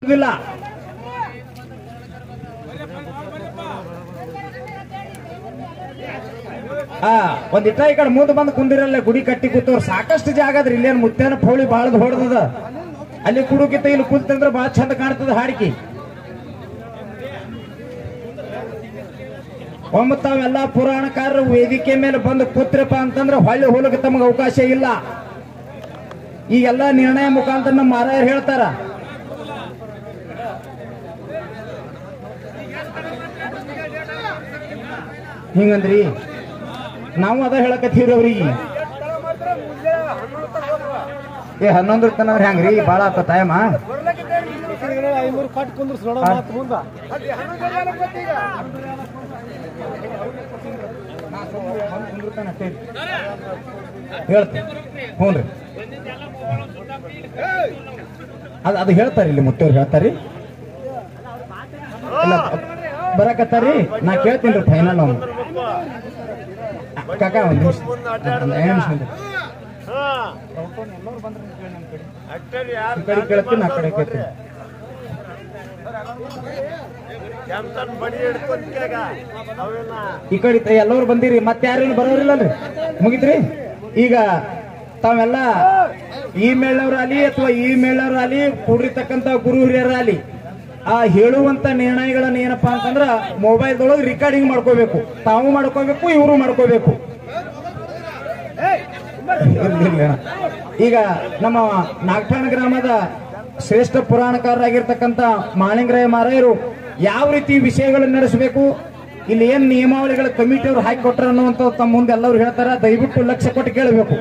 ಇಲ್ಲ ಆ ಒಂದ್ ಇಟ್ಟ ಈ ಕಡೆ ಮುಂದೆ ಬಂದು ಕುಂದಿರಲ್ಲ ಗುಡಿ ಕಟ್ಟಿ ಕೂತವ್ರು ಸಾಕಷ್ಟು ಜಾಗ ಅದ್ರಿ ಇಲ್ಲೇನ್ ಮುತ್ತೇನ ಪೌಳಿ ಬಾಳದ್ ಹೊಡೆದದ ಅಲ್ಲಿ ಕುಡುಕಿತ ಇಲ್ಲಿ ಕುಲ್ತಂದ್ರ ಬಹಳ ಚಂದ ಕಾಣ್ತದ ಹಾಡಿಕೆ ಒಮ್ಮೆ ತಾವೆಲ್ಲ ಪುರಾಣಕಾರರು ವೇದಿಕೆ ಮೇಲೆ ಬಂದು ಕೂತ್ರಪ್ಪ ಅಂತಂದ್ರೆ ಹೊಳ್ಳಿ ಹೋಲಕ್ಕೆ ತಮಗೆ ಅವಕಾಶ ಇಲ್ಲ ಈಗೆಲ್ಲ ನಿರ್ಣಯ ಮುಖಾಂತರ ನಮ್ಮ ಮಾರಾಯರು ಹೇಳ್ತಾರ ಹಿಂಗಂದ್ರಿ ನಾವು ಅದ ಹೇಳಕತ್ತೀವ್ರಿ ಅವ್ರಿಗೆ ಏ ಹನ್ನೊಂದ್ರ ತನಕ ಹೆಂಗ್ರಿ ಬಾಳ ಆತ ಟೈಮ ಐನೂರು ಕಟ್ ಕುಂದ್ರ ನೋಡ ಮಾತು ಮುಂದ ಹೇಳ್ತೀನಿ ಹ್ಞೂ ರೀ ಅದು ಅದು ಹೇಳ್ತಾರ ಇಲ್ಲಿ ಮುತ್ತವ್ರು ಹೇಳ್ತಾರಿ ಇಲ್ಲ ಬರಕತ್ತಾರಿ ನಾ ಕೇಳ್ತೀನಿ ರೀ ಫೈನಲ್ ಅವ್ನು ಕಾಕ ಒಂದು ನಿಮಿಷ ಒಂದು ಐದು ನಿಮಿಷ ನಿಂದ್ರಿ. ಈ ಕಡೆ ಕೇಳ್ತೀನಿ ಆ ಕಡೆ ಕೇಳ್ತೀನಿ ಈ ಕಡೆ ತ- ಎಲ್ಲರೂ ಬಂದಿರಿ ಮತ್ತೆ ಯಾರೇನು ಬರೋರಿಲ್ಲಲ್ರಿ ಮುಗಿತ್ರಿ ಈಗ ತಾವೆಲ್ಲ ಈ ಮೇಳವ್ರಾಲಿ ಅಥವಾ ಈ ಮೇಳವ್ರಾಲಿ ಕೂಡಿರ್ತಕ್ಕಂತ ಗುರು ಹಿರಿಯರಾಲಿ ಆ ಹೇಳುವಂತ ನಿರ್ಣಯಗಳನ್ನ ಏನಪ್ಪಾ ಅಂತಂದ್ರ ಮೊಬೈಲ್ದೊಳಗೆ ರೆಕಾರ್ಡಿಂಗ್ ಮಾಡ್ಕೋಬೇಕು ತಾವು ಮಾಡ್ಕೋಬೇಕು ಇವರು ಮಾಡ್ಕೋಬೇಕು ಇರ್ಲಿ, ಇರ್ಲಿ ಅಣ್ಣ. ಈಗ ನಮ್ಮ ನಾಗಠಾಣ ಗ್ರಾಮದ ಶ್ರೇಷ್ಠ ಪುರಾಣಕಾರರಾಗಿರ್ತಕ್ಕಂಥ ಮಾಳಿಂಗರಾಯ ಮಾರಾಯರು ಯಾವ ರೀತಿ ವಿಷಯಗಳನ್ನು ನಡೆಸಬೇಕು ಇಲ್ಲಿ ಏನ್ ನಿಯಮಾವಳಿಗಳ ಕಮಿಟಿ ಅವರು ಹಾಕಿಕೊಟ್ರ ಅನ್ನುವಂತ ತಮ್ಮ ಮುಂದೆ ಎಲ್ಲರೂ ಹೇಳ್ತಾರ ದಯವಿಟ್ಟು ಲಕ್ಷ್ಯ ಕೊಟ್ಟು ಕೇಳಬೇಕು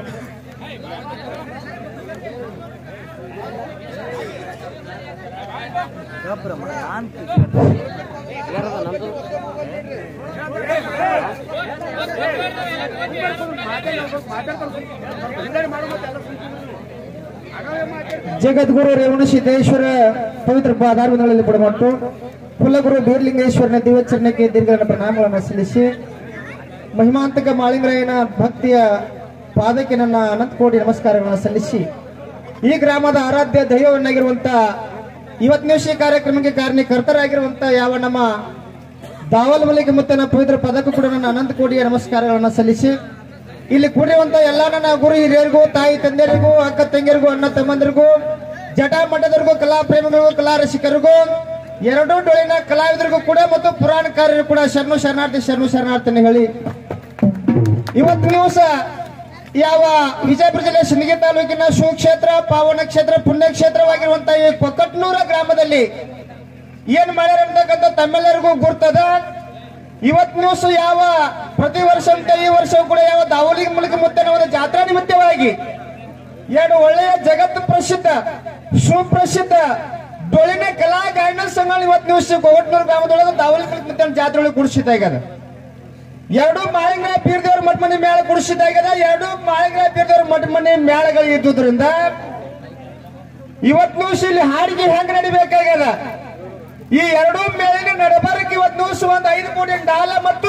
ಜಗದ್ಗುರು ರೇವಣ ಸಿದ್ದೇಶ್ವರ ಪವಿತ್ರ ಪಾದಾರ್ವಗಳಲ್ಲಿ ಪಡಮಟ್ಟು ಕುಲಗುರು ಬೀರ್ಲಿಂಗೇಶ್ವರನ ದಿವಚರಣಕ್ಕೆ ದೀರ್ಘ ಪ್ರಣಾಮಗಳನ್ನು ಸಲ್ಲಿಸಿ ಮಹಿಮಾಂತಕ ಮಾಳಿಂಗರಾಯನ ಭಕ್ತಿಯ ಪಾದಕ್ಕೆ ನನ್ನ ಅನಂತ ಕೋಟಿ ನಮಸ್ಕಾರಗಳನ್ನು ಸಲ್ಲಿಸಿ ಈ ಗ್ರಾಮದ ಆರಾಧ್ಯ ದೈವವನ್ನಾಗಿರುವಂತ ಇವತ್ತಿನ ವಿಷಯ ಕಾರ್ಯಕ್ರಮಕ್ಕೆ ಕಾರಣಕರ್ತರಾಗಿರುವಂತ ಯಾವ ನಮ್ಮ ದಾವಲ್ ಮಲ್ಲಿಗೆ ಮುತ್ತನ ಪವಿತ್ರ ಪದಕ್ಕೂ ಕೂಡ ನನ್ನ ಅನಂತ ಕೋಟಿಯ ನಮಸ್ಕಾರಗಳನ್ನು ಸಲ್ಲಿಸಿ ಇಲ್ಲಿ ಕೂಡಿರುವಂತ ಎಲ್ಲ ನನ್ನ ಗುರು ಹಿರಿಯರಿಗೂ ತಾಯಿ ತಂದೆಯರಿಗೂ ಅಕ್ಕ ತಂಗಿಯರಿಗೂ ಅಣ್ಣ ತಮ್ಮಂದಿರಿಗೂ ಜಟ ಮಠದರಿಗೂ ಕಲಾ ಪ್ರೇಮಿಗಳಿಗೂ ಕಲಾ ರಸಿಕರಿಗೂ ಎರಡೂ ಡೊಳಿನ ಕಲಾವಿದರಿಗೂ ಕೂಡ ಮತ್ತು ಪುರಾಣಕಾರರಿಗೂ ಕೂಡ ಶರಣು ಶರಣಾರ್ಥಿ ಶರಣು ಶರಣಾರ್ಥಿನ ಹೇಳಿ ಇವತ್ತು ದಿವಸ ಯಾವ ವಿಜಯಪುರ ಜಿಲ್ಲೆ ಸಿಂದಗಿ ತಾಲೂಕಿನ ಸುಕ್ಷೇತ್ರ ಪಾವನ ಕ್ಷೇತ್ರ ಪುಣ್ಯ ಕ್ಷೇತ್ರವಾಗಿರುವಂತಹ ಈ ಕೊಕ್ಕಟ್ನೂರ ಗ್ರಾಮದಲ್ಲಿ ಏನ್ ಮಾಡ್ಯಾರ ಅಂತಕ್ಕಂಥ ತಮ್ಮೆಲ್ಲರಿಗೂ ಗುರ್ತದ ಇವತ್ ದಿವಸ ಯಾವ ಪ್ರತಿ ವರ್ಷ ಅಂತ ಈ ವರ್ಷವೂ ಕೂಡ ಯಾವ ದಾವಲಿಗೆ ಮೂಲಕ ಮುತ್ತನ ಒಂದು ಜಾತ್ರಾ ನಿಮಿತ್ತವಾಗಿ ಎರಡು ಒಳ್ಳೆಯ ಜಗತ್ತು ಪ್ರಸಿದ್ಧ ಸುಪ್ರಸಿದ್ಧ ಡೊಳಿನ ಕಲಾ ಗಾಯನ ಸಂಘ ಇವತ್ತು ದಿವಸ ಕೊಗಟ್ನೂರು ಗ್ರಾಮದೊಳಗೆ ದಾವಲಿ ಮುತ್ತನ ಜಾತ್ರೆ ಒಳಗೆ ಕುಡಿಸಿದ್ದಾಗ್ಯದ ಎರಡು ಮಾಳಿಂಗರಾಯ ಪೀರ್ದೇವ್ರ ಮಠ ಮನೆ ಮೇಳ ಕುಡಿಸಿದ್ದಾಗ್ಯದ ಎರಡು ಮಾಳಿಂಗರಾಯ ಪೀರ್ದೇವ್ರ ಮಠ ಮನೆ ಮೇಳಗಳು ಇದ್ದುದ್ರಿಂದ ಇವತ್ತು ದಿವಸ ಇಲ್ಲಿ ಹಾಡಿಗೆ ಹೆಂಗ್ ನಡಿಬೇಕಾಗ್ಯದ ಈ ಎರಡೂ ಮೇಲಿನ ನಡಬಾರಕ್ಕೆ ಇವತ್ತು ದಿವಸ ಒಂದು ಐದು ಕೋಟಿ ಡಾಲ ಮತ್ತು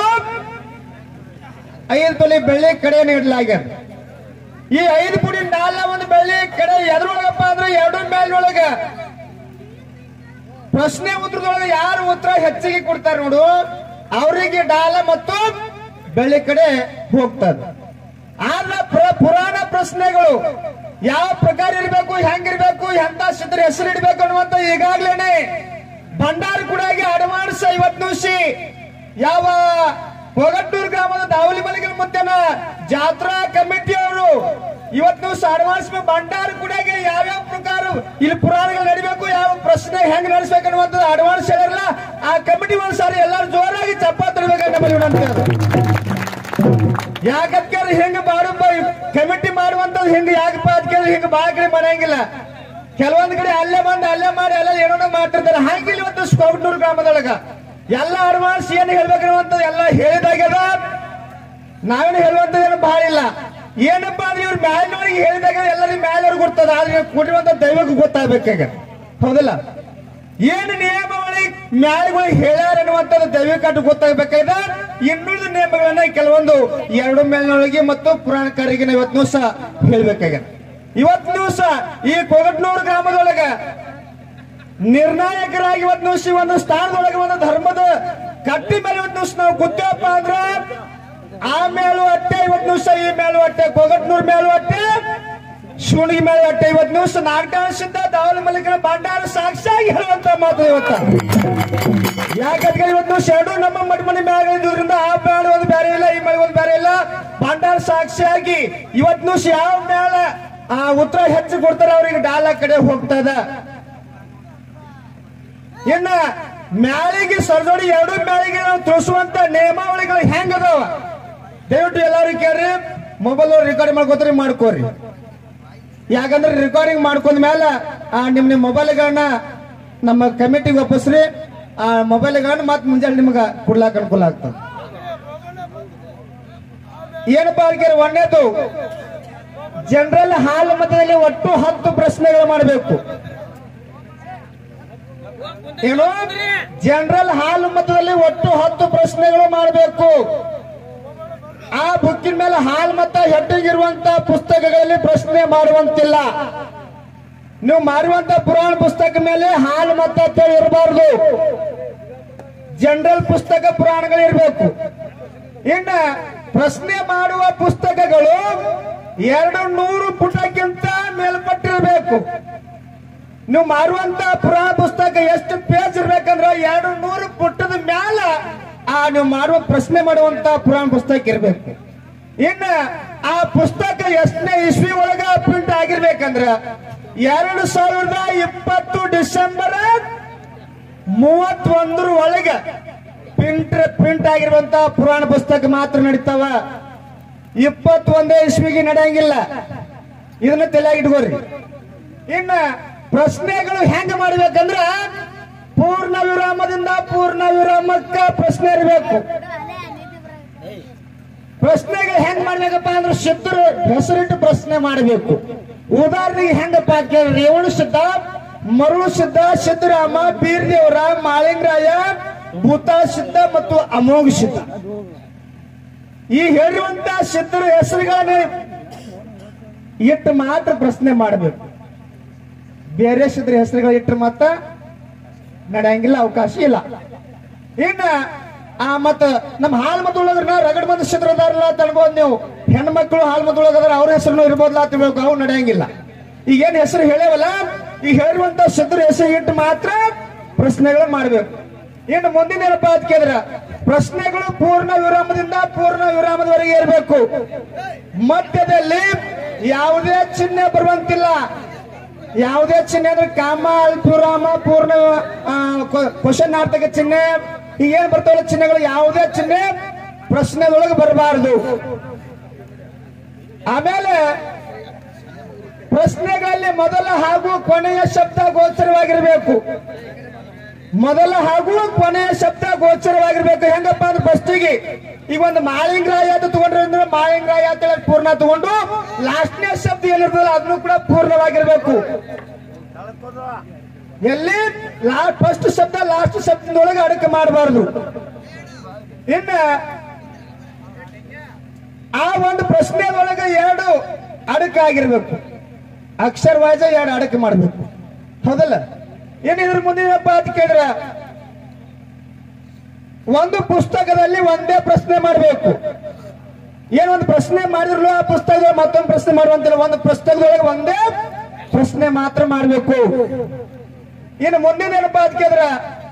ಐದು ತೊಲೆ ಬೆಳ್ಳಿ ಕಡೆ ನೀಡಲಾಗ್ಯದ ಈ ಐದು ಕೋಟಿ ಡಾಲ ಒಂದು ಬೆಳ್ಳಿ ಕಡೆ ಎದ್ರೊಳಗಪ್ಪ ಅಂದ್ರೆ ಎರಡು ಮೇಲಿನೊಳಗ ಪ್ರಶ್ನೆ ಉತ್ತರದೊಳಗೆ ಯಾರು ಉತ್ತರ ಹೆಚ್ಚಿಗೆ ಕೊಡ್ತಾರೆ ನೋಡು ಅವರಿಗೆ ಡಾಲ ಮತ್ತು ಬೆಳ್ಳಿ ಕಡೆ ಹೋಗ್ತದ ಆದ್ರೆ ಪ್ರ- ಪುರಾಣ ಪ್ರಶ್ನೆಗಳು ಯಾವ ಪ್ರಕಾರ ಇರಬೇಕು ಹೆಂಗಿರ್ಬೇಕು ಎಂತ ಸಿದ್ಧರ ಹೆಸರು ಇಡಬೇಕು ಅನ್ನುವಂತ ಈಗಾಗ್ಲೇನೆ ಭಂಡಾರ ಕೂಡಾಗಿ ಅಡ್ವಾನ್ಸ್ ಐವತ್ ನಿಮಿಷ ಯಾವ ಹೊಗಟ್ಟೂರು ಗ್ರಾಮದ ದಾವಲಿ ಮಲಿಗೆ ಮುತ್ತನ ಜಾತ್ರಾ ಕಮಿಟಿಯವರು ಇವತ್ತು ದಿವಸ ಅಡ್ವಾನ್ಸ್ ಭಂಡಾರ ಕೂಡಾಗಿ ಯಾವ್ಯಾವ ಪ್ರಕಾರ ಇಲ್ಲಿ ಪುರಾಣಗಳು ನಡಿಬೇಕು ಯಾವ ಪ್ರಶ್ನೆ ಹೆಂಗ್ ನಡೆಸ್ಬೇಕು ಅನ್ನುವಂಥದ್ದು ಅಡ್ವಾನ್ಸ್ ಹೇಳಿರಲ್ಲ ಆ ಕಮಿಟಿ ಒಂದ್ಸಾರಿ ಎಲ್ಲರೂ ಜೋರಾಗಿ ಚಪ್ಪಾತ್ ತರಬೇಕು ನಮ್ಮಲ್ಲಿ ವಿನಂತಿ ಯಾಕಂತ ಹಿಂಗ ಮಾಡು ಕಮಿಟಿ ಮಾಡುವಂತದ್ದು ಹಿಂಗ ಯಾಕಪ್ಪ ಅದಕ್ಕೆ ಹಿಂಗ ಬಾಳ ಕಡೆ ಮಾಡಂಗಿಲ್ಲ ಕೆಲವೊಂದ್ ಕಡೆ ಅಲ್ಲೇ ಬಂದು ಅಲ್ಲೇ ಮಾಡಿ ಎಲ್ಲ ಏನೋ ಮಾಡ್ತಿರ್ತಾರೆ ಹಂಗಿಲ್ಲ ಇವತ್ತು ಸ್ಕೌಟ್ನೂರ್ ಗ್ರಾಮದೊಳಗ ಎಲ್ಲ ಅಡ್ವಾನ್ಸ್ ಏನ್ ಹೇಳ್ಬೇಕನ್ನುವಂಥದ್ದು ಎಲ್ಲ ಹೇಳಿದಾಗ್ಯದ ನಾವೇನು ಹೇಳುವಂತದ್ದು ಏನು ಬಹಳ ಇಲ್ಲ ಏನಪ್ಪ ಅಂದ್ರೆ ಇವ್ರ ಮ್ಯಾಲಿನವ್ರಿಗೆ ಹೇಳಿದಾಗ ಎಲ್ಲರಿಗೂ ಮ್ಯಾಲವ್ರಿಗೆ ಗೊತ್ತದ ಆದ್ರೆ ಕೊಟ್ಟಿರುವಂತ ದೈವಕ್ಕೆ ಗೊತ್ತಾಗಬೇಕಾಗ ಹೌದಲ್ಲ ಏನು ನಿಯಮಾವಳಿ ಮ್ಯಾಲಿಗಳಿಗೆ ಹೇಳ್ಯಾರ ಅನ್ನುವಂಥದ್ದು ದೈವಿಕಟ್ಟು ಗೊತ್ತಾಗಬೇಕಾಗಿದೆ ಇನ್ನುಳಿದ ನಿಯಮಗಳನ್ನ ಕೆಲವೊಂದು ಎರಡು ಮೇಲಿನೊಳಗೆ ಮತ್ತು ಪುರಾಣಕಾರಿಗೆ ನಾವು ಇವತ್ತು ದಿವಸ ಹೇಳ್ಬೇಕಾಗಿದೆ ಇವತ್ತು ದಿವಸ ಈ ಕೊಗಟ್ನೂರು ಗ್ರಾಮದೊಳಗ ನಿರ್ಣಾಯಕರಾಗಿ ಇವತ್ತು ದಿವಸ ಈ ಒಂದು ಸ್ಥಾನದೊಳಗೆ ಒಂದು ಧರ್ಮದ ಕಟ್ಟಿ ಮೇಲೆ ಇವತ್ತು ದಿವಸ ನಾವು ಕೂತೇವಪ್ಪ ಅಂದ್ರ ಆ ಮೇಲೂ ಅಟ್ಟೆ ಇವತ್ತು ದಿವಸ ಈ ಮೇಲೂ ಅಟ್ಟೆ ಕೊಗಟ್ನೂರ್ ಮೇಲೂ ಅಟ್ಟೆ ಶಿವಣಿಗೆ ಮೇಲೆ ಅಟ್ಟೆ ಇವತ್ತು ದಿವಸ ನಾಗಟಾಣ ಸಿದ್ಧ ದಾವಲ ಮಲ್ಲಿಕರ ಭಂಡಾರ ಸಾಕ್ಷಿಯಾಗಿ ಹೇಳುವಂತ ಮಾತು ಇವತ್ತ ಯಾಕಂದ್ರೆ ಇವತ್ತು ದಿವಸ ಎರಡು ನಮ್ಮ ಮಠ ಮನೆ ಮ್ಯಾಗ ಇದ್ರಿಂದ ಆ ಮೇಳ ಒಂದು ಬೇರೆ ಇಲ್ಲ ಈ ಮೇಳ ಒಂದು ಬೇರೆ ಇಲ್ಲ ಭಂಡಾರ ಸಾಕ್ಷಿಯಾಗಿ ಇವತ್ತು ದಿವಸ ಯಾವ ಮೇಳ ಆ ಉತ್ತರ ಹೆಚ್ಚು ಕೊಡ್ತಾರ ಅವ್ರಿಗೆ ಡಾಲ ಕಡೆ ಹೋಗ್ತದ ಇನ್ನ ಮ್ಯಾಳಿಗೆ ಸರ್ಜೋಡಿ ಎರಡು ಮ್ಯಾಳಿಗೆ ನಾವು ತಿಳಿಸುವಂತ ನಿಯಮಾವಳಿಗಳು ಹೆಂಗ್ ಅದಾವ ದಯವಿಟ್ಟು ಎಲ್ಲಾರು ಕೇಳ್ರಿ ಮೊಬೈಲ್ ರೆಕಾರ್ಡ್ ಮಾಡ್ಕೋತೀರಿ ಮಾಡ್ಕೋರಿ ಯಾಕಂದ್ರೆ ರೆಕಾರ್ಡಿಂಗ್ ಮಾಡ್ಕೊಂಡ ಮೇಲೆ ಆ ನಿಮ್ ನಿಮ್ ಮೊಬೈಲ್ಗಳನ್ನ ನಮ್ಮ ಕಮಿಟಿಗೆ ವಾಪಸ್ರಿ ಆ ಮೊಬೈಲ್ಗಳನ್ನ ಮತ್ತೆ ಮುಂಜಾನೆ ನಿಮ್ಗ ಕೊಡ್ಲಾಕ ಅನುಕೂಲ ಆಗ್ತದೆ ಏನಪ್ಪಾ ಅದಕ್ಕೆ ಒಂದೇದು ಜನರಲ್ ಹಾಲ್ ಮತದಲ್ಲಿ ಒಟ್ಟು ಹತ್ತು ಪ್ರಶ್ನೆಗಳು ಮಾಡಬೇಕು ಏನು ಜನರಲ್ ಹಾಲು ಮತದಲ್ಲಿ ಒಟ್ಟು ಹತ್ತು ಪ್ರಶ್ನೆಗಳು ಮಾಡಬೇಕು ಆ ಬುಕ್ಕಿನ ಮೇಲೆ ಹಾಲ್ ಮತ ಹೆಟ್ಟಿಗಿರುವಂತ ಪುಸ್ತಕಗಳಲ್ಲಿ ಪ್ರಶ್ನೆ ಮಾಡುವಂತಿಲ್ಲ ನೀವು ಮಾಡುವಂತ ಪುರಾಣ ಪುಸ್ತಕ ಮೇಲೆ ಹಾಲ್ ಮತ ಅಂತ ಇರಬಾರ್ದು ಜನರಲ್ ಪುಸ್ತಕ ಪುರಾಣಗಳು ಇರಬೇಕು ಇನ್ನ ಪ್ರಶ್ನೆ ಮಾಡುವ ಪುಸ್ತಕಗಳು ಎರಡು ನೂರು ಪುಟಕ್ಕಿಂತ ಮೇಲ್ಪಟ್ಟಿರಬೇಕು ನೀವು ಮಾರುವಂತ ಪುರಾಣ ಪುಸ್ತಕ ಎಷ್ಟು ಪೇಜ್ ಇರ್ಬೇಕಂದ್ರ ಎರಡು ನೂರು ಪುಟದ ಮ್ಯಾಲ ಆ ನೀವು ಮಾಡುವ ಪ್ರಶ್ನೆ ಮಾಡುವಂತ ಪುರಾಣ ಪುಸ್ತಕ ಇರ್ಬೇಕು ಇನ್ನ ಆ ಪುಸ್ತಕ ಎಷ್ಟನೇ ಇಸ್ವಿ ಒಳಗ ಪ್ರಿಂಟ್ ಆಗಿರ್ಬೇಕಂದ್ರ ಎರಡು ಸಾವಿರದ ಇಪ್ಪತ್ತು ಡಿಸೆಂಬರ್ ಮೂವತ್ತೊಂದರ ಒಳಗ ಪ್ರಿಂಟ್ ಪ್ರಿಂಟ್ ಆಗಿರುವಂತ ಪುರಾಣ ಪುಸ್ತಕ ಮಾತ್ರ ನಡೀತಾವ ಇಪ್ಪತ್ತೊಂದೇ ಇಸ್ವಿಗೆ ನಡೆಯಂಗಿಲ್ಲ ಇದನ್ನ ತಲೆಯಾಗಿ ಇಟ್ಕೋರಿ ಇನ್ನ ಪ್ರಶ್ನೆಗಳು ಹೆಂಗ ಮಾಡ್ಬೇಕಂದ್ರ ಪೂರ್ಣ ವಿರಾಮದಿಂದ ಪೂರ್ಣ ವಿರಾಮಕ್ಕ ಪ್ರಶ್ನೆ ಇರಬೇಕು ಪ್ರಶ್ನೆಗಳು ಹೆಂಗ್ ಮಾಡ್ಬೇಕಪ್ಪ ಅಂದ್ರೆ ಸಿದ್ಧರು ಹೆಸರಿಟ್ಟು ಪ್ರಶ್ನೆ ಮಾಡಬೇಕು ಉದಾಹರಣೆಗೆ ಹೆಂಗಪ್ಪ ಕೇಳಿ ರೇವಣ ಸಿದ್ಧ ಮರುಳು ಸಿದ್ಧ ಸಿದ್ದರಾಮ ಬೀರ್ದೇವರ ಮಾಳಿಂಗರಾಯ ಭೂತ ಸಿದ್ಧ ಮತ್ತು ಅಮೋಘ ಸಿದ್ಧ ಈ ಹೇಳಿರುವಂತ ಸಿದ್ಧರ ಹೆಸರುಗಳನ್ನ ಇಟ್ಟು ಮಾತ್ರ ಪ್ರಶ್ನೆ ಮಾಡಬೇಕು ಬೇರೆ ಸಿದ್ರ ಹೆಸರುಗಳು ಇಟ್ಟರೆ ಮಾತ್ರ ನಡೆಯಂಗಿಲ್ಲ ಅವಕಾಶ ಇಲ್ಲ ಇನ್ನ ಆ ಮತ್ತ ನಮ್ಮ ಹಾಲ್ ಮತ ಉಳದ್ರ ರಗಡ್ ಮಂದಿ ಸಿದ್ರ ಅದಾರಲ್ಲ ಅಂತ ಅನ್ಬೋದು ನೀವು ಹೆಣ್ಮಕ್ಳು ಹಾಲ್ ಮತ ಉಳಗದ್ರ ಅವ್ರ ಹೆಸರು ಇರ್ಬೋದಲ್ಲ ಅಂತ ಹೇಳ್ಬೇಕು ಅವು ನಡೆಯಂಗಿಲ್ಲ ಈಗೇನ್ ಹೆಸರು ಹೇಳೇವಲ್ಲ ಈ ಹೇಳಿರುವಂತ ಸಿದ್ರ ಹೆಸರು ಇಟ್ಟು ಮಾತ್ರ ಪ್ರಶ್ನೆಗಳು ಮಾಡ್ಬೇಕು ಇನ್ನು ಮುಂದಿನ ಏನಪ್ಪಾ ಅಂತ ಕೇಳಿದ್ರ ಪ್ರಶ್ನೆಗಳು ಪೂರ್ಣ ವಿರಾಮದಿಂದ ಪೂರ್ಣ ವಿರಾಮದವರೆಗೆ ಇರಬೇಕು ಮಧ್ಯದಲ್ಲಿ ಯಾವುದೇ ಚಿಹ್ನೆ ಬರುವಂತಿಲ್ಲ ಯಾವುದೇ ಚಿಹ್ನೆ ಅಂದ್ರೆ ಕಾಮ ಅಲ್ಪುರಾಮ ಪೂರ್ಣ ಕ್ವಶನ್ ಅರ್ಥಕ ಚಿಹ್ನೆ ಈಗೇನ್ ಬರ್ತಾವಲ್ಲ ಚಿಹ್ನೆಗಳು ಯಾವುದೇ ಚಿಹ್ನೆ ಪ್ರಶ್ನೆದೊಳಗೆ ಬರಬಾರದು ಆಮೇಲೆ ಪ್ರಶ್ನೆಗಳಲ್ಲಿ ಮೊದಲ ಹಾಗೂ ಕೊನೆಯ ಶಬ್ದ ಗೋಚರವಾಗಿರಬೇಕು ಮೊದಲ ಹಾಗೂ ಕೊನೆಯ ಶಬ್ದ ಗೋಚರವಾಗಿರ್ಬೇಕು ಹೆಂಗಪ್ಪ ಅಂದ್ರೆ ಫಸ್ಟಿಗೆ ಈಗ ಒಂದು ಮಾಳಿಂಗರಾಯ ಅಂತ ತಗೊಂಡ್ರೆ ಅಂದ್ರೆ ಮಾಳಿಂಗರಾಯ ಅಂತ ಹೇಳಿ ಪೂರ್ಣ ತಗೊಂಡು ಲಾಸ್ಟ್ನೇ ಶಬ್ದ ಏನಿರ್ತದಲ್ಲ ಅದನ್ನು ಕೂಡ ಪೂರ್ಣವಾಗಿರ್ಬೇಕು ಎಲ್ಲಿ ಲಾಸ್ಟ್ ಫಸ್ಟ್ ಶಬ್ದ ಲಾಸ್ಟ್ ಶಬ್ದದೊಳಗೆ ಅಡಕೆ ಮಾಡಬಾರ್ದು ಇನ್ನ ಆ ಒಂದು ಪ್ರಶ್ನೆದೊಳಗೆ ಎರಡು ಅಡಕೆ ಆಗಿರ್ಬೇಕು ಅಕ್ಷರ ವಾಯ್ಸ ಎರಡು ಅಡಕೆ ಮಾಡಬೇಕು ಹೌದಲ್ಲ ಏನಿದ್ರ ಮುಂದಿನಪ್ಪ ಅಂತ ಕೇಳಿದ್ರ ಒಂದು ಪುಸ್ತಕದಲ್ಲಿ ಒಂದೇ ಪ್ರಶ್ನೆ ಮಾಡಬೇಕು ಏನೊಂದು ಪ್ರಶ್ನೆ ಮಾಡಿದ್ರು ಆ ಪುಸ್ತಕದಲ್ಲಿ ಮತ್ತೊಂದು ಪ್ರಶ್ನೆ ಮಾಡುವಂತಿಲ್ಲ ಒಂದು ಪುಸ್ತಕದೊಳಗೆ ಒಂದೇ ಪ್ರಶ್ನೆ ಮಾತ್ರ ಮಾಡಬೇಕು ಇನ್ನು ಮುಂದಿನ ಏನಪ್ಪಾ ಅಂತ ಕೇಳಿದ್ರ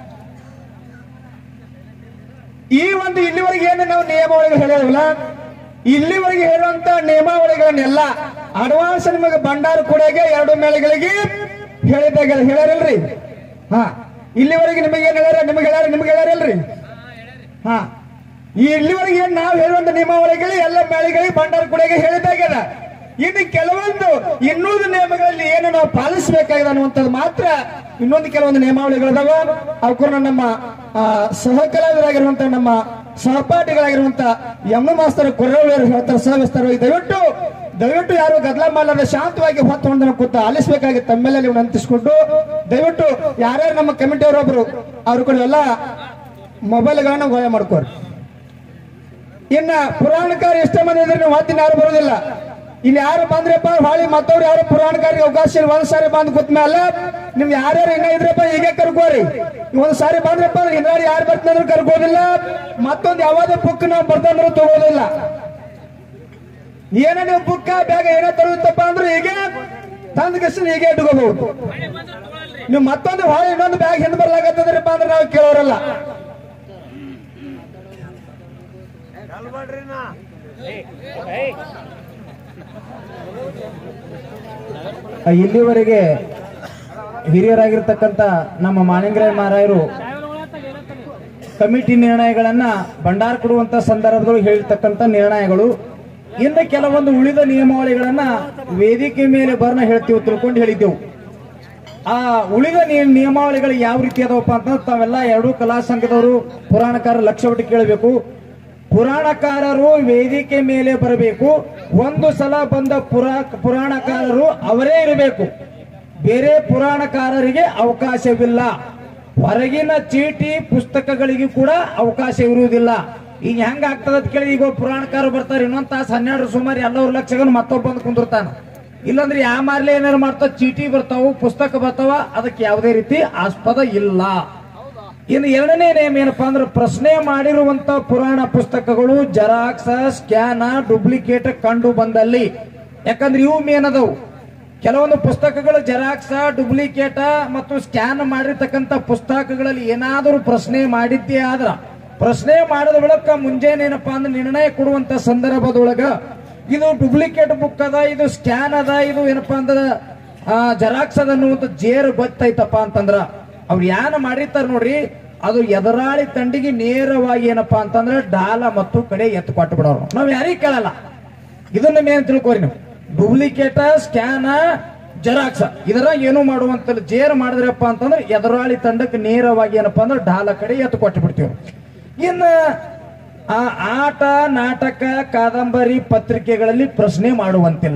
ಈ ಒಂದು ಇಲ್ಲಿವರೆಗೆ ಏನು ನಾವು ನಿಯಮಾವಳಿಗಳು ಹೇಳಿರಲ್ಲ ಇಲ್ಲಿವರೆಗೆ ಹೇಳುವಂತ ನಿಯಮಾವಳಿಗಳನ್ನೆಲ್ಲ ಅಡ್ವಾನ್ಸ್ ನಿಮಗೆ ಭಂಡಾರ ಕೊಡಗೆ ಎರಡು ಮೇಳೆಗಳಿಗೆ ಹೇಳಿದಾಗ ಹೇಳ್ಯಾರಲ್ರಿ ಹಾ ಇಲ್ಲಿವರೆಗೆ ನಿಮಗೆ ಏನ್ ಹೇಳ್ಯಾರ ನಿಮಗೆ ಹೇಳ್ಯಾರ ನಿಮಗೆ ಹೇಳ್ಯಾರಲ್ರಿ ಹಾ ಈ ಇಲ್ಲಿವರೆಗೆ ಏನ್ ನಾವು ಹೇಳುವಂತ ನಿಯಮಾವಳಿಗಳು ಎಲ್ಲ ಮೇಳೆಗಳಿಗೆ ಭಂಡಾರ ಕೊಡಗೆ ಹೇಳಿದಾಗ್ಯದ ಇನ್ನು ಕೆಲವೊಂದು ಇನ್ನೂರು ನಿಯಮಗಳಲ್ಲಿ ಏನು ನಾವು ಪಾಲಿಸಬೇಕಾಗಿದೆ ಅನ್ನುವಂಥದ್ದು ಮಾತ್ರ ಇನ್ನೊಂದು ಕೆಲವೊಂದು ನಿಯಮಾವಳಿಗಳಿದಾವ ಅವಕ್ಕೂ ನಮ್ಮ ಆ, ಸಹಕಲಾವಿದರಾಗಿರುವಂತ ನಮ್ಮ ಸಹಪಾಠಿಗಳಾಗಿರುವಂತ ಎಮ್ಮ ಮಾಸ್ತರ್ ಕೊರವರು ಹೇಳ್ತಾರೆ ಸಹವಿಸ್ತಾರವಾಗಿ ದಯವಿಟ್ಟು ದಯವಿಟ್ಟು ಯಾರು ಗದ್ದಲ ಮಾಡಲಾರ ಶಾಂತವಾಗಿ ಹೊತ್ತು ಹೊಂದನ ಕೂತ ಆಲಿಸಬೇಕಾಗಿ ತಮ್ಮೆಲ್ಲ ನೀವು ನಂತಿಸ್ಕೊಂಡು ದಯವಿಟ್ಟು ಯಾರ್ಯಾರು ನಮ್ಮ ಕಮಿಟಿ ಅವರೊಬ್ರು ಅವ್ರ ಕೂಡ ಎಲ್ಲ ಮೊಬೈಲ್ಗಳನ್ನ ಗೋಯ ಮಾಡ್ಕೋರಿ ಇನ್ನ ಪುರಾಣಕಾರ ಎಷ್ಟೋ ಮಂದಿ ಇದ್ರೆ ನೀವು ಹತ್ತಿನ ಯಾರು ಬರೋದಿಲ್ಲ ಇಲ್ಲಿ ಯಾರು ಬಂದ್ರಪ್ಪ ಹೊಳಿ ಮತ್ತವ್ರು ಯಾರು ಪುರಾಣಕಾರಿಗೆ ಅವಕಾಶ ಇಲ್ಲ ಒಂದ್ ಸಾರಿ ಬಂದ್ ಕೂತ್ ಮೇಲೆ ನಿಮ್ ಯಾರ್ಯಾರು ಇನ್ನ ಇದ್ರಪ್ಪ ಈಗ ಕರ್ಕೋರಿ ಒಂದ್ ಸಾರಿ ಬಂದ್ರಪ್ಪ ಅಂದ್ರೆ ಹಿಂದಾಡಿ ಯಾರು ಬರ್ತಂದ್ರೆ ಕರ್ಕೋದಿಲ್ಲ ಮತ್ತೊಂದ್ ಯಾವ್ದೇ ಬುಕ್ ನಾವು ಬರ್ದಂದ್ರು ತಗೋದಿಲ್ಲ ಏನೇ ನೀವು ಬುಕ್ಕ ಬ್ಯಾಗ ಏನೇ ತರುತ್ತಪ್ಪ ಅಂದ್ರೆ ಹೀಗೆ ತಂದ ಕಷ್ಟ ಹೀಗೆ ಇಟ್ಕೋಬಹುದು ನೀವು ಮತ್ತೊಂದು ಹೊಳೆ ಇನ್ನೊಂದು ಬ್ಯಾಗ್ ಹಿಂದ್ ಬರ್ಲಾಗತ್ತದ್ರಪ್ಪ ಅಂದ್ರೆ ನಾವು ಕೇಳೋರಲ್ಲ ಇಲ್ಲಿವರೆಗೆ ಹಿರಿಯರಾಗಿರ್ತಕ್ಕಂಥ ನಮ್ಮ ಮಾಣಿಂಗರಾಯ ಮಾರಾಯರು ಕಮಿಟಿ ನಿರ್ಣಯಗಳನ್ನ ಭಂಡಾರ ಕೊಡುವಂತ ಸಂದರ್ಭದೊಳಗೆ ಹೇಳಿರ್ತಕ್ಕಂಥ ನಿರ್ಣಯಗಳು ಇನ್ನು ಕೆಲವೊಂದು ಉಳಿದ ನಿಯಮಾವಳಿಗಳನ್ನ ವೇದಿಕೆ ಮೇಲೆ ಬರ್ನ ಹೇಳ್ತೀವಿ ತಿಳ್ಕೊಂಡು ಹೇಳಿದ್ದೆವು ಆ ಉಳಿದ ನಿ- ನಿಯಮಾವಳಿಗಳು ಯಾವ ರೀತಿ ಅದಾವಪ್ಪ ಅಂತಂದ್ರೆ ತಾವೆಲ್ಲ ಎರಡೂ ಕಲಾ ಸಂಘದವರು ಪುರಾಣಕಾರ ಲಕ್ಷ ಬಿಟ್ಟು ಕೇಳಬೇಕು ಪುರಾಣಕಾರರು ವೇದಿಕೆ ಮೇಲೆ ಬರಬೇಕು ಒಂದು ಸಲ ಬಂದ ಪುರಾ ಪುರಾಣಕಾರರು ಅವರೇ ಇರಬೇಕು ಬೇರೆ ಪುರಾಣಕಾರರಿಗೆ ಅವಕಾಶವಿಲ್ಲ ಹೊರಗಿನ ಚೀಟಿ ಪುಸ್ತಕಗಳಿಗೆ ಕೂಡ ಅವಕಾಶ ಇರುವುದಿಲ್ಲ ಈಗ ಹೆಂಗ ಆಗ್ತದ ಅಂತ ಕೇಳಿ ಈಗ ಒಬ್ಬ ಪುರಾಣಕಾರ ಬರ್ತಾರೆ ಇನ್ನೊಂದ್ ತಾಸು ಹನ್ನೆರಡು ಸುಮಾರು ಎಲ್ಲರ ಲಕ್ಷಗಳು ಮತ್ತೊಬ್ಬ ಬಂದು ಕುಂದಿರ್ತಾನ ಇಲ್ಲಾಂದ್ರೆ ಯಾ ಮಾರ್ಲಿ ಏನಾರು ಮಾಡ್ತಾವ ಚೀಟಿ ಬರ್ತಾವು ಪುಸ್ತಕ ಬರ್ತಾವ ಅದಕ್ಕೆ ಯಾವುದೇ ರೀತಿ ಆಸ್ಪದ ಇಲ್ಲ ಇನ್ನು ಎರಡನೇ ನೇಮ್ ಏನಪ್ಪಾ ಅಂದ್ರೆ ಪ್ರಶ್ನೆ ಮಾಡಿರುವಂತ ಪುರಾಣ ಪುಸ್ತಕಗಳು ಜೆರಾಕ್ಸ್ ಸ್ಕ್ಯಾನ್ ಡೂಪ್ಲಿಕೇಟ್ ಕಂಡು ಬಂದಲ್ಲಿ ಯಾಕಂದ್ರೆ ಇವು ಮೇನ್ ಅದಾವು ಕೆಲವೊಂದು ಪುಸ್ತಕಗಳು ಜೆರಾಕ್ಸ್ ಡೂಪ್ಲಿಕೇಟ ಮತ್ತು ಸ್ಕ್ಯಾನ್ ಮಾಡಿರ್ತಕ್ಕಂಥ ಪುಸ್ತಕಗಳಲ್ಲಿ ಏನಾದರೂ ಪ್ರಶ್ನೆ ಮಾಡಿದ್ದೇ ಆದ್ರ ಪ್ರಶ್ನೆ ಮಾಡಿದ ಬಳಿಕ ಮುಂಜಾನೆ ಏನಪ್ಪಾ ಅಂದ್ರೆ ನಿರ್ಣಯ ಕೊಡುವಂತ ಸಂದರ್ಭದೊಳಗ ಇದು ಡೂಪ್ಲಿಕೇಟ್ ಬುಕ್ ಅದ ಇದು ಸ್ಕ್ಯಾನ್ ಅದ ಇದು ಏನಪ್ಪಾ ಅಂದ್ರೆ ಜೆರಾಕ್ಸ್ ಅದ ಅನ್ನುವಂತ ಜೇರ್ ಗೊತ್ತೈತಪ್ಪ ಅಂತಂದ್ರ ಅವ್ರು ಯಾನ ಮಾಡಿರ್ತಾರ ನೋಡ್ರಿ ಅದು ಎದುರಾಳಿ ತಂಡಿಗೆ ನೇರವಾಗಿ ಏನಪ್ಪಾ ಅಂತಂದ್ರೆ ಡಾಲ ಮತ್ತು ಕಡೆ ಎತ್ತು ಕೊಟ್ಟು ಬಿಡೋರು ನಾವ್ ಯಾರಿಗ್ ಕೇಳಲ್ಲ ಇದನ್ನ ಮೇನ್ ತಿಳ್ಕೊರಿ ನೀವು ಡೂಪ್ಲಿಕೇಟ ಸ್ಕ್ಯಾನ ಜೆರಾಕ್ಸ್ ಇದರ ಏನು ಮಾಡುವಂತ ಜೇರ್ ಮಾಡಿದ್ರಪ್ಪ ಅಂತಂದ್ರೆ ಎದುರಾಳಿ ತಂಡಕ್ಕೆ ನೇರವಾಗಿ ಏನಪ್ಪಾ ಅಂದ್ರೆ ಡಾಲ ಕಡೆ ಎತ್ತು ಕೊಟ್ಟು ಬಿಡ್ತೀವಿ ಇನ್ನ ಆ ಆಟ ನಾಟಕ ಕಾದಂಬರಿ ಪತ್ರಿಕೆಗಳಲ್ಲಿ ಪ್ರಶ್ನೆ ಮಾಡುವಂತಿಲ್ಲ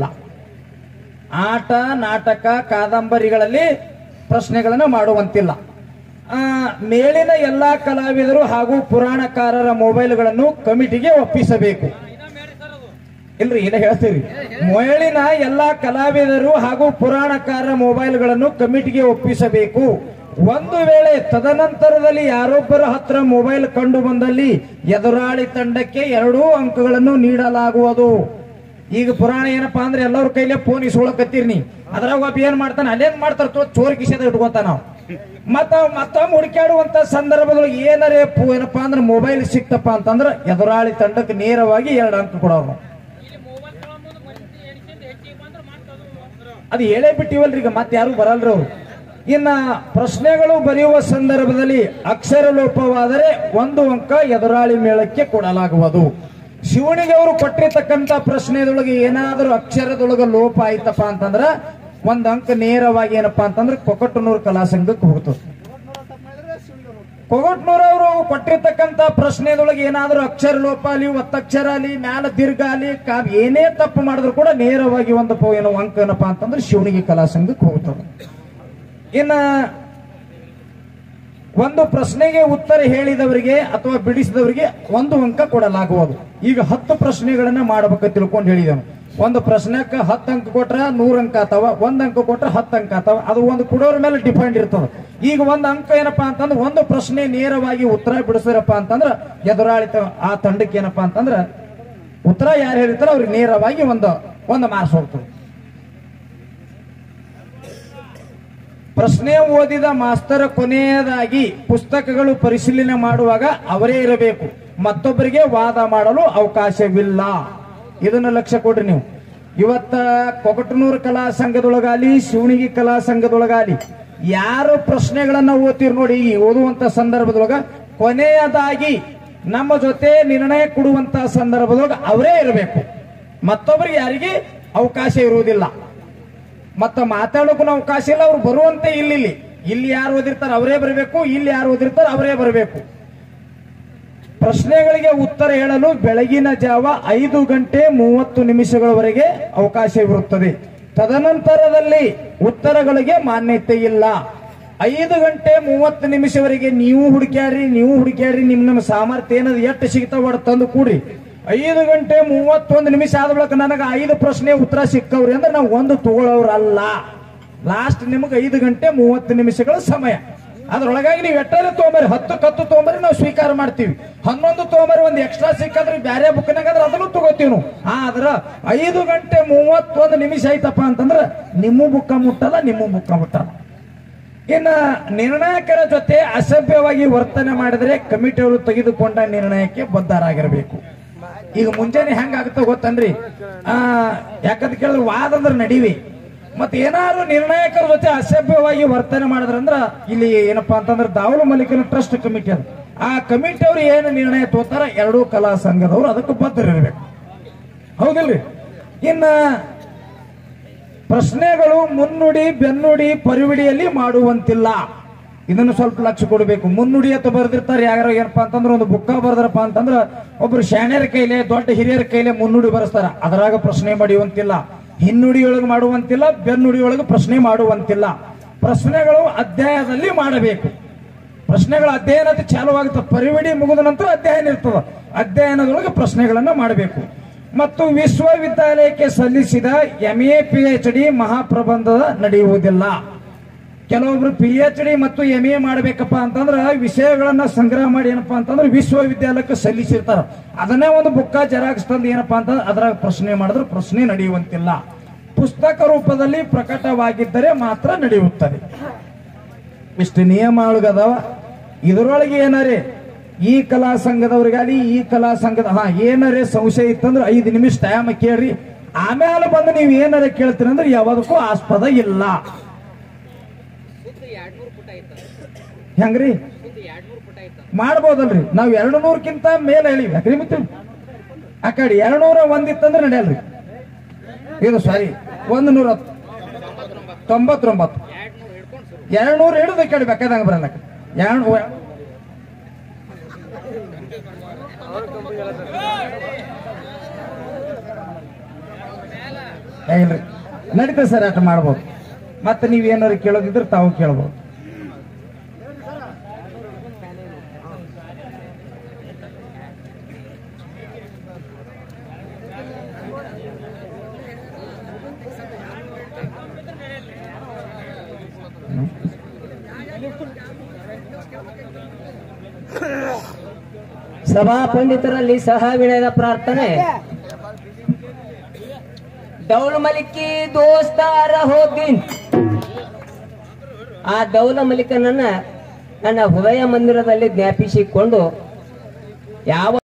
ಆಟ ನಾಟಕ ಕಾದಂಬರಿಗಳಲ್ಲಿ ಪ್ರಶ್ನೆಗಳನ್ನು ಮಾಡುವಂತಿಲ್ಲ ಆ, ಮೇಲಿನ ಎಲ್ಲಾ ಕಲಾವಿದರು ಹಾಗೂ ಪುರಾಣಕಾರರ ಮೊಬೈಲ್ಗಳನ್ನು ಕಮಿಟಿಗೆ ಒಪ್ಪಿಸಬೇಕು ಇಲ್ರಿ ಏನ ಹೇಳ್ತೀರಿ ಮೇಲಿನ ಎಲ್ಲಾ ಕಲಾವಿದರು ಹಾಗೂ ಪುರಾಣಕಾರರ ಮೊಬೈಲ್ಗಳನ್ನು ಕಮಿಟಿಗೆ ಒಪ್ಪಿಸಬೇಕು ಒಂದು ವೇಳೆ ತದನಂತರದಲ್ಲಿ ಯಾರೊಬ್ಬರ ಹತ್ರ ಮೊಬೈಲ್ ಕಂಡು ಬಂದಲ್ಲಿ ಎದುರಾಳಿ ತಂಡಕ್ಕೆ ಎರಡೂ ಅಂಕಗಳನ್ನು ನೀಡಲಾಗುವುದು ಈಗ ಪುರಾಣ ಏನಪ್ಪಾ ಅಂದ್ರೆ ಎಲ್ಲರ ಕೈಲೇ ಫೋನ್ ಇಸ್ಕೊಳಕತ್ತೀರಿ ನೀ ಅದ್ರಾಗ ಒಬ್ಬ ಏನ್ ಮಾಡ್ತಾನ ಅಲ್ಲೇನ್ ಮಾಡ್ತಾರ ತೋ ಚೋರ್ ಕಿಸೆದ ಇಟ್ಕೋತ ನಾವು ಮತ್ತ ಮತ್ತೊಮ್ಮೆ ಹುಡುಕಾಡುವಂತ ಸಂದರ್ಭದೊಳಗೆ ಏನರೇ ಪು- ಏನಪ್ಪಾ ಅಂದ್ರೆ ಮೊಬೈಲ್ ಸಿಕ್ತಪ್ಪ ಅಂತಂದ್ರ ಎದುರಾಳಿ ತಂಡಕ್ಕೆ ನೇರವಾಗಿ ಎರಡು ಅಂಕ ಕೊಡೋರು ಅದು ಹೇಳೇ ಬಿಟ್ಟಿವಲ್ರಿ ಈಗ ಮತ್ತೆ ಯಾರು ಬರಲ್ರಿ ಅವ್ರು ಇನ್ನ ಪ್ರಶ್ನೆಗಳು ಬರೆಯುವ ಸಂದರ್ಭದಲ್ಲಿ ಅಕ್ಷರ ಲೋಪವಾದರೆ ಒಂದು ಅಂಕ ಎದುರಾಳಿ ಮೇಳಕ್ಕೆ ಕೊಡಲಾಗುವುದು ಶಿವನಿಗೆ ಅವರು ಕೊಟ್ಟಿರ್ತಕ್ಕಂತ ಪ್ರಶ್ನೆದೊಳಗೆ ಏನಾದರೂ ಅಕ್ಷರದೊಳಗೆ ಲೋಪ ಆಯ್ತಪ್ಪ ಅಂತಂದ್ರ ಒಂದ್ ಅಂಕ ನೇರವಾಗಿ ಏನಪ್ಪಾ ಅಂತಂದ್ರೆ ಕೊಕಟನೂರು ಕಲಾ ಸಂಘಕ್ಕೆ ಹೋಗ್ತದೆ ಕೊಗಟ್ನೂರ್ ಅವರು ಕೊಟ್ಟಿರ್ತಕ್ಕಂತ ಪ್ರಶ್ನೆದೊಳಗೆ ಏನಾದರೂ ಅಕ್ಷರ ಲೋಪ ಅಲ್ಲಿ ಒತ್ತಕ್ಷರ ಅಲ್ಲಿ ಮ್ಯಾಲ ದೀರ್ಘ ಅಲ್ಲಿ ಕಾ ಏನೇ ತಪ್ಪು ಮಾಡಿದ್ರು ಕೂಡ ನೇರವಾಗಿ ಒಂದು ಪ- ಏನೋ ಅಂಕ ಏನಪ್ಪಾ ಅಂತಂದ್ರೆ ಶಿವನಿಗೆ ಕಲಾ ಸಂಘಕ್ಕೆ ಹೋಗ್ತದೆ ಇನ್ನ ಒಂದು ಪ್ರಶ್ನೆಗೆ ಉತ್ತರ ಹೇಳಿದವರಿಗೆ ಅಥವಾ ಬಿಡಿಸಿದವರಿಗೆ ಒಂದು ಅಂಕ ಕೊಡಲಾಗುವುದು ಈಗ ಹತ್ತು ಪ್ರಶ್ನೆಗಳನ್ನ ಮಾಡಬೇಕು ತಿಳ್ಕೊಂಡು ಹೇಳಿದನು ಒಂದು ಪ್ರಶ್ನೆಕ್ಕೆ ಹತ್ತು ಅಂಕ ಕೊಟ್ರ ನೂರ್ ಅಂಕ ಆತಾವ ಒಂದ್ ಅಂಕ ಕೊಟ್ರ ಹತ್ತು ಅಂಕ ಆತಾವ ಅದು ಒಂದು ಕೊಡೋರ ಮೇಲೆ ಡಿಪೆಂಡ್ ಇರ್ತದ ಈಗ ಒಂದು ಅಂಕ ಏನಪ್ಪಾ ಅಂತಂದ್ರೆ ಒಂದು ಪ್ರಶ್ನೆ ನೇರವಾಗಿ ಉತ್ತರ ಬಿಡಿಸಿರಪ್ಪ ಅಂತಂದ್ರ ಎದುರಾಳಿ ತ- ಆ ತಂಡಕ್ಕೆ ಏನಪ್ಪಾ ಅಂತಂದ್ರ ಉತ್ತರ ಯಾರು ಹೇಳಿರ್ತಾರೋ ಅವ್ರಿಗೆ ನೇರವಾಗಿ ಒಂದು ಒಂದು ಮಾರ್ಕ್ಸ್ ಹೋಗ್ತದೆ ಪ್ರಶ್ನೆ ಓದಿದ ಮಾಸ್ತರ ಕೊನೆಯದಾಗಿ ಪುಸ್ತಕಗಳು ಪರಿಶೀಲನೆ ಮಾಡುವಾಗ ಅವರೇ ಇರಬೇಕು ಮತ್ತೊಬ್ಬರಿಗೆ ವಾದ ಮಾಡಲು ಅವಕಾಶವಿಲ್ಲ ಇದನ್ನ ಲಕ್ಷ್ಯ ಕೊಡ್ರಿ ನೀವು ಇವತ್ತ ಕೊಕಟನೂರು ಕಲಾ ಸಂಘದೊಳಗಾಲಿ ಶಿವಣಿಗಿ ಕಲಾ ಸಂಘದೊಳಗಾಲಿ ಯಾರು ಪ್ರಶ್ನೆಗಳನ್ನ ಓದ್ತೀರಿ ನೋಡಿ ಈ ಓದುವಂತ ಸಂದರ್ಭದೊಳಗ ಕೊನೆಯದಾಗಿ ನಮ್ಮ ಜೊತೆ ನಿರ್ಣಯ ಕೊಡುವಂತ ಸಂದರ್ಭದೊಳಗ ಅವರೇ ಇರಬೇಕು ಮತ್ತೊಬ್ಬರಿಗೆ ಯಾರಿಗೆ ಅವಕಾಶ ಇರುವುದಿಲ್ಲ ಮತ್ತ ಮಾತಾಡೋಕು ಅವಕಾಶ ಇಲ್ಲ ಅವ್ರು ಬರುವಂತೆ ಇಲ್ಲಿ ಇಲ್ಲಿ ಇಲ್ಲಿ ಯಾರು ಓದಿರ್ತಾರೆ ಅವರೇ ಬರಬೇಕು ಇಲ್ಲಿ ಯಾರು ಓದಿರ್ತಾರೆ ಅವರೇ ಬರಬೇಕು ಪ್ರಶ್ನೆಗಳಿಗೆ ಉತ್ತರ ಹೇಳಲು ಬೆಳಗಿನ ಜಾವ ಐದು ಗಂಟೆ ಮೂವತ್ತು ನಿಮಿಷಗಳವರೆಗೆ ಅವಕಾಶವಿರುತ್ತದೆ ತದನಂತರದಲ್ಲಿ ಉತ್ತರಗಳಿಗೆ ಮಾನ್ಯತೆ ಇಲ್ಲ ಐದು ಗಂಟೆ ಮೂವತ್ತು ನಿಮಿಷವರೆಗೆ ನೀವು ಹುಡುಕ್ಯಾಡ್ರಿ ನೀವು ಹುಡುಕ್ಯಾಡ್ರಿ ನಿಮ್ ನಮ್ಮ ಸಾಮರ್ಥ್ಯ ಏನದು ಎಷ್ಟು ಸಿಗ್ತಾವ ಒಟ್ಟು ತಂದು ಕೂಡ್ರಿ ಐದು ಗಂಟೆ ಮೂವತ್ತೊಂದು ನಿಮಿಷ ಆದ ಬಳಿಕ ನನಗೆ ಐದು ಪ್ರಶ್ನೆ ಉತ್ತರ ಸಿಕ್ಕವ್ರಿ ಅಂದ್ರೆ ನಾವು ಒಂದು ತಗೊಳ್ಳೋರಲ್ಲ ಲಾಸ್ಟ್ ನಿಮಗೆ ಐದು ಗಂಟೆ ಮೂವತ್ತು ನಿಮಿಷಗಳ ಸಮಯ ಅದ್ರೊಳಗಾಗಿ ನೀವು ಎಟ್ಟರೆ ತೊಗೊಂಬರಿ ಹತ್ತು ಕತ್ತು ತೊಗೊಂಬರಿ ನಾವು ಸ್ವೀಕಾರ ಮಾಡ್ತೀವಿ ಹನ್ನೊಂದು ತೊಗೊಂಬರಿ ಒಂದು ಎಕ್ಸ್ಟ್ರಾ ಸಿಕ್ಕಾದ್ರೆ ಬೇರೆ ಬುಕ್ನಾಗ ಆದ್ರೆ ಅದನ್ನು ತಗೋತೀವಿ ನಾವು ಆದ್ರ ಐದು ಗಂಟೆ ಮೂವತ್ತೊಂದು ನಿಮಿಷ ಆಯ್ತಪ್ಪ ಅಂತಂದ್ರೆ ನಿಮ್ಮ ಬುಕ್ಕ ಮುಟ್ಟಲ್ಲ ನಿಮ್ಮ ಬುಕ್ಕ ಮುಟ್ಟಲ್ಲ ಇನ್ನ ನಿರ್ಣಾಯಕರ ಜೊತೆ ಅಸಭ್ಯವಾಗಿ ವರ್ತನೆ ಮಾಡಿದ್ರೆ ಕಮಿಟಿಯವರು ತೆಗೆದುಕೊಂಡ ನಿರ್ಣಯಕ್ಕೆ ಬದ್ಧರಾಗಿರಬೇಕು ಈಗ ಮುಂಜಾನೆ ಹೆಂಗಾಗುತ್ತೆ ಗೊತ್ತನ್ರಿ ಆ ಯಾಕಂತ ಕೇಳಿದ್ರೆ ವಾದ ಅಂದ್ರೆ ನಡಿವಿ ಮತ್ತೆ ಏನಾದ್ರು ನಿರ್ಣಾಯಕರ ಜೊತೆ ಅಸಭ್ಯವಾಗಿ ವರ್ತನೆ ಮಾಡಿದ್ರಂದ್ರ ಇಲ್ಲಿ ಏನಪ್ಪಾ ಅಂತಂದ್ರೆ ದಾವಲು ಮಲ್ಲಿಕನ ಟ್ರಸ್ಟ್ ಕಮಿಟಿ ಅದು ಆ ಕಮಿಟಿಯವರು ಏನು ನಿರ್ಣಯ ತೋತಾರ ಎರಡೂ ಕಲಾ ಸಂಘದವರು ಅದಕ್ಕೆ ಬದ್ಧರಿರ್ಬೇಕು ಹೌದಿಲ್ರಿ ಇನ್ನ ಪ್ರಶ್ನೆಗಳು ಮುನ್ನುಡಿ ಬೆನ್ನುಡಿ ಪರಿವಿಡಿಯಲ್ಲಿ ಮಾಡುವಂತಿಲ್ಲ ಇದನ್ನು ಸ್ವಲ್ಪ ಲಕ್ಷ ಕೊಡಬೇಕು ಮುನ್ನುಡಿ ಅಂತ ಬರೆದಿರ್ತಾರೆ ಯಾರು ಏನಪ್ಪಾ ಅಂತಂದ್ರೆ ಒಂದು ಬುಕ್ಕ ಬರ್ದಾರಪ್ಪ ಅಂತಂದ್ರ ಒಬ್ರು ಶಾಣ್ಯರ ಕೈಲೆ ದೊಡ್ಡ ಹಿರಿಯರ ಕೈಲೆ ಮುನ್ನುಡಿ ಬರೆಸ್ತಾರ ಅದರಾಗ ಪ್ರಶ್ನೆ ಮಾಡುವಂತಿಲ್ಲ ಹಿನ್ನುಡಿಯೊಳಗೆ ಮಾಡುವಂತಿಲ್ಲ ಬೆನ್ನುಡಿಯೊಳಗೆ ಪ್ರಶ್ನೆ ಮಾಡುವಂತಿಲ್ಲ ಪ್ರಶ್ನೆಗಳು ಅಧ್ಯಾಯದಲ್ಲಿ ಮಾಡಬೇಕು ಪ್ರಶ್ನೆಗಳ ಅಧ್ಯಯನ ಅಂತ ಚಾಲುವಾಗುತ್ತೆ ಪರಿವಿಡಿ ಮುಗಿದ ನಂತರ ಅಧ್ಯಯನ ಇರ್ತದ ಅಧ್ಯಯನದೊಳಗೆ ಪ್ರಶ್ನೆಗಳನ್ನ ಮಾಡಬೇಕು ಮತ್ತು ವಿಶ್ವವಿದ್ಯಾಲಯಕ್ಕೆ ಸಲ್ಲಿಸಿದ M A P H D ಮಹಾಪ್ರಬಂಧ ನಡೆಯುವುದಿಲ್ಲ ಕೆಲವೊಬ್ರು ಪಿ ಎಚ್ ಡಿ ಮತ್ತು ಎಂ ಎ ಮಾಡಬೇಕಪ್ಪ ಅಂತಂದ್ರೆ ವಿಷಯಗಳನ್ನ ಸಂಗ್ರಹ ಮಾಡಿ ಏನಪ್ಪಾ ಅಂತಂದ್ರೆ ವಿಶ್ವವಿದ್ಯಾಲಯಕ್ಕೆ ಸಲ್ಲಿಸಿರ್ತಾರ ಅದನ್ನೇ ಒಂದು ಬುಕ್ಕ ಜೆರಾಕ್ಸ್ ತಂದು ಏನಪ್ಪಾ ಅಂತಂದ್ರೆ ಅದರಾಗ ಪ್ರಶ್ನೆ ಮಾಡಿದ್ರೆ ಪ್ರಶ್ನೆ ನಡೆಯುವಂತಿಲ್ಲ ಪುಸ್ತಕ ರೂಪದಲ್ಲಿ ಪ್ರಕಟವಾಗಿದ್ದರೆ ಮಾತ್ರ ನಡೆಯುತ್ತದೆ ಇಷ್ಟು ನಿಯಮಗಳದಾವ ಇದರೊಳಗೆ ಏನಾರೇ ಈ ಕಲಾ ಸಂಘದವ್ರಿಗಾಲಿ ಈ ಕಲಾ ಸಂಘದ ಹಾ ಏನಾರೇ ಸಂಶಯ ಇತ್ತಂದ್ರೆ ಐದು ನಿಮಿಷ ಟೈಮ್ ಕೇಳ್ರಿ ಆಮೇಲೆ ಬಂದು ನೀವು ಏನಾರ ಕೇಳ್ತೀರಿ ಅಂದ್ರೆ ಯಾವ್ದಕ್ಕೂ ಆಸ್ಪದ ಇಲ್ಲ ಹೆಂಗ್ರಿ ಮಾಡ್ಬೋದಲ್ರಿ ನಾವ್ ಎರಡು ನೂರಕ್ಕಿಂತ ಮೇಲೆ ಹೇಳಿವಿ ಯಾಕ್ರಿ ಮತ್ತೆ ಆ ಕಡೆ ಎರಡು ನೂರ ಒಂದಿತ್ತಂದ್ರೆ ನಡೆಯಲ್ರಿ ಇದು ಸಾರಿ ಒಂದು ನೂರ ತೊಂಬತ್ತೊಂಬತ್ತು ಎರಡು ನೂರು ಹಿಡಿದು ಈ ಕಡೆ ಬೇಕಾದಂಗ ಬರಲ್ಲ ಎರಡು ಏ, ಇಲ್ರಿ ನಡೀತದೆ ಸರ್ ಅಟ್ ಮಾಡ್ಬೋದು ಮತ್ತೆ ನೀವ್ ಏನಾರು ಕೇಳೋದಿದ್ರೆ ತಾವು ಕೇಳ್ಬೋದು ಸಭಾ ಪಂಡಿತರಲ್ಲಿ ಸಹ ವಿನಯದ ಪ್ರಾರ್ಥನೆ ದೌಲ್ ಮಲಿಕಿ ದೋಸ್ತಾರ ಹೋದಿನ್ ಆ ದೌಲ ಮಲಿಕನನ್ನ ನನ್ನ ಹೃದಯ ಮಂದಿರದಲ್ಲಿ ಜ್ಞಾಪಿಸಿಕೊಂಡು ಯಾವ